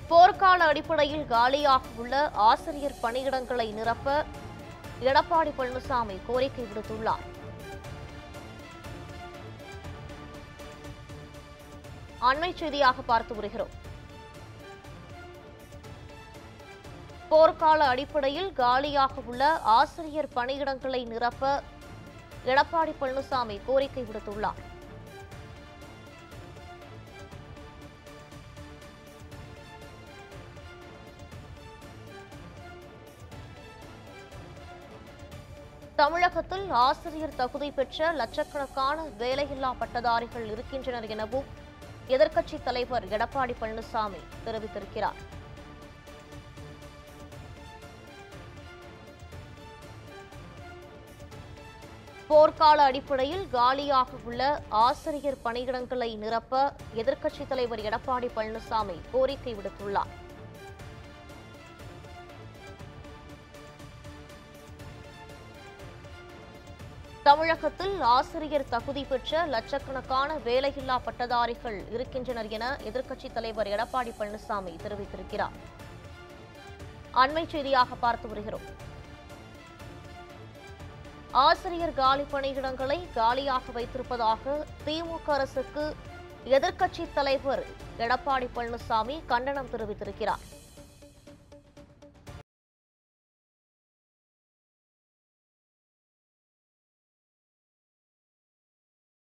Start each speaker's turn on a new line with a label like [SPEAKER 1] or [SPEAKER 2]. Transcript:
[SPEAKER 1] போர்க்கால அடிப்படையில் காலியாக உள்ள ஆசிரியர் பணியிடங்களை நிரப்ப எடப்பாடி பழனிசாமி கோரிக்கை விடுத்துள்ளார் அண்மை செய்தியாக பார்த்து வருகிறோம் போர்க்கால அடிப்படையில் காலியாக உள்ள ஆசிரியர் பணியிடங்களை நிரப்ப எடப்பாடி பழனிசாமி கோரிக்கை விடுத்துள்ளார் தமிழகத்தில் ஆசிரியர் தகுதி பெற்ற லட்சக்கணக்கான வேலையில்லா பட்டதாரிகள் இருக்கின்றனர் எனவும் எதிர்க்கட்சித் தலைவர் எடப்பாடி பழனிசாமி தெரிவித்திருக்கிறார் போர்க்கால அடிப்படையில் காலியாக உள்ள ஆசிரியர் பணியிடங்களை நிரப்ப எதிர்க்கட்சித் தலைவர் எடப்பாடி பழனிசாமி கோரிக்கை விடுத்துள்ளார் தமிழகத்தில் ஆசிரியர் தகுதி பெற்ற லட்சக்கணக்கான வேலையில்லா பட்டதாரிகள் இருக்கின்றனர் என எதிர்க்கட்சித் தலைவர் எடப்பாடி பழனிசாமி தெரிவித்திருக்கிறார் அண்மை செய்தியாக பார்த்து வருகிறோம் ஆசிரியர் காலி பணியிடங்களை காலியாக வைத்திருப்பதாக திமுக அரசுக்கு எதிர்க்கட்சித் தலைவர் எடப்பாடி பழனிசாமி கண்டனம் தெரிவித்திருக்கிறார்